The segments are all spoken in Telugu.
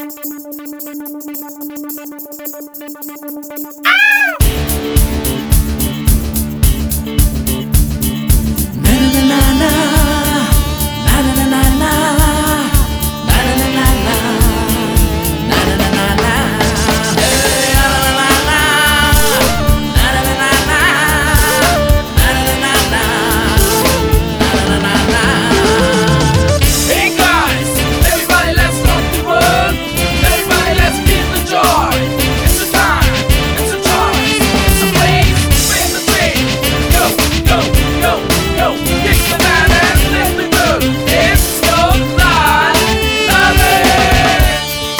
Hey guys, everybody let's rock the world. Everybody let's feel the joy. It's a time, it's a choice, it's a place, it's a dream. Go, go, go, go. Kick the man and lift the girl. It's your life, love it.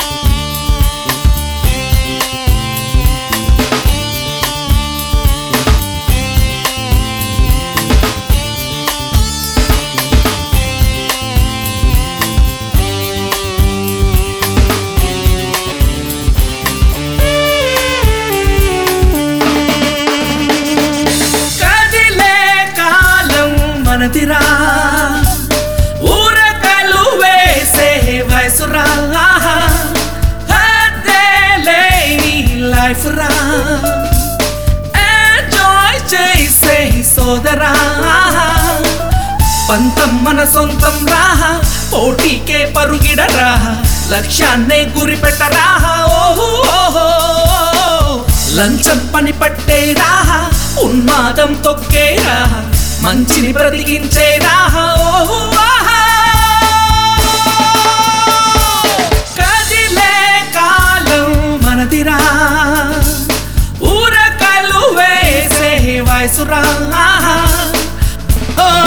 కదిలే కాలం మనదిరా ఊరకలు వేసే వయసురా హద్దేలే నీ లైఫ్ రా ఎంజాయ్ చేసే సోదరా పంతం మన సొంతం రా పోటీకే పరుగిడరా లక్ష్యాన్నే గురి పెట్టరా ఓహో ఓహో లంచం పని పట్టేరా ఉన్మాదం తొక్కేరా మంచిని బ్రతికించేరా ఓహో ఆహా. కదిలే కాలం మనదిరా ఊరకలు వేసే వయసురా ఓ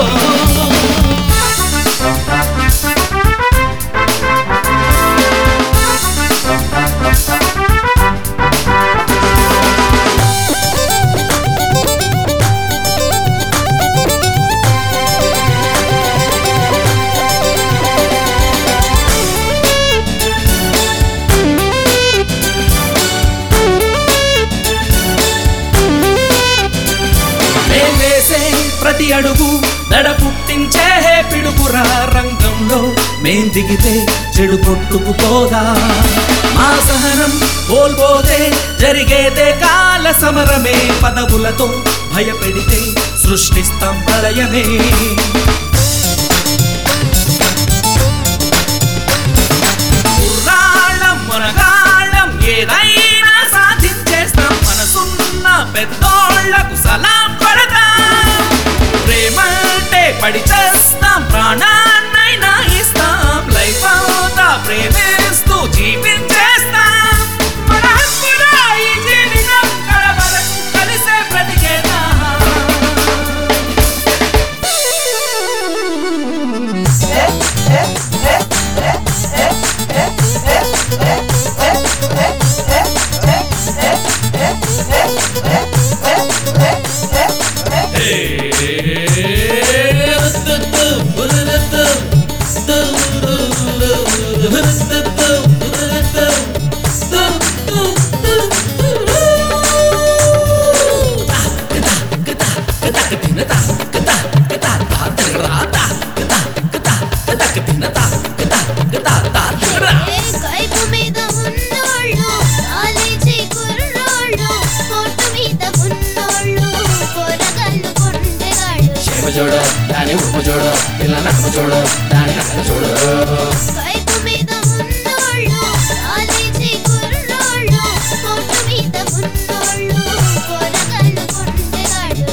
మేం వేసే ప్రతి అడుగు దడ పుట్టించే పిడుపురా రంగంలో మేం దిగితే చెడు కొట్టుకుపోదా మా సహనం కోల్పోతే జరిగేదే కాల సమరమే పదవులతో భయపెడితే సృష్టిస్తాం ప్రళయమే కుర్రాళ్ళం మునగాళ్ళం ఏదైనా సాధించేస్తాం మనసున్న పెద్దోళ్లకు సలాం కొడతాం ప్రేమంటే పడి చేస్తాం ప్రాణాన్నైనా ఇస్తాం లైఫ్ అవుతా ప్రేమిస్తూ జీవించేస్తాం మన హక్కురా ఈ జీవితం కడవరకు కలిసే బ్రతికేద్దాం ఏ కైపు మీద ఉన్నోళ్ళు కాలేజీ కుర్రోళ్ళు కోర్టు మీద ఉన్నోళ్ళు కూరగాళ్ళు కొండగాళ్ళు చేప చూడు దాని ఉప్పు చూడు పిల్ల నడుము చూడు దాని నడక చూడు కైపు మీద ఉన్నోళ్ళు కాలేజీ కుర్రోళ్ళు కోర్టు మీద ఉన్నోళ్ళు కూరగాళ్ళు కొండగాళ్ళు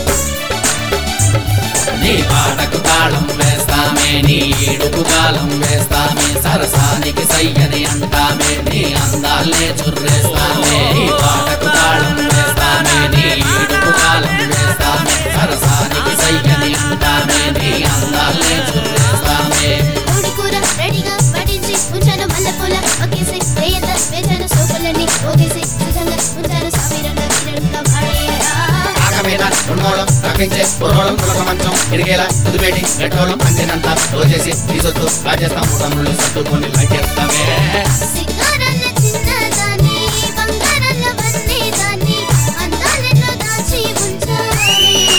నీ పాటకు తాళం వేస్తామే నీ ఏడుపు కాలం వేస్తామే సరసానికి సయ్యని అంటామే నీ అందాల్నే చుర్రేస్తామే నీ పాటకు తాళం వేస్తామే నీ ఏడుపు కాలం వేస్తామే సరసానికి సయ్యని అంటామే నీ అందాల్నే చుర్రేస్తామే కోడి కూర రెడీగా పట్టించి ఉంచాను మల్లెపూల ఒకేసి వేయంత వేచాను సోపులన్నీ ఓకేసి సిద్ధంగా ఉంచాను సామిరంగా వీరడుగా పాడేయరా ఆక మీద ఉన్నోళం రక్షించే పురోళం తులక మంచం ఇరిగేలా కుదిపేటి గట్టోళం అందినంత రోజేసి తీసుకొస్తూ రాజేస్తాం మూడములు సర్దుకొని లగ్గేస్తామే సింగారల్ల చిన్నదాన్ని బంగారల్ల వన్నేదాన్ని అందాలెన్నో దాచి ఉంచాలి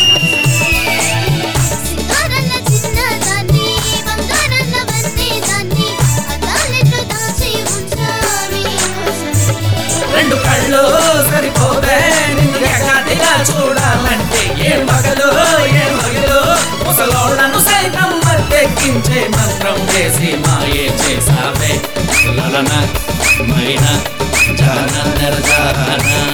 సింగారల్ల చిన్నదాన్ని బంగారల్ల వన్నేదాన్ని అందాలెన్నో దాచి ఉంచాలి మైలో సరిపోదే నిన్ను ఏకాదిగా చూడాలంటే ఏ మగలు ఏ మగలు ముసలోళ్ళను సైతం మత్తెక్కించే మంత్రం వేసి మాయే చేసావే లలన మైనా జాన నిర్జాన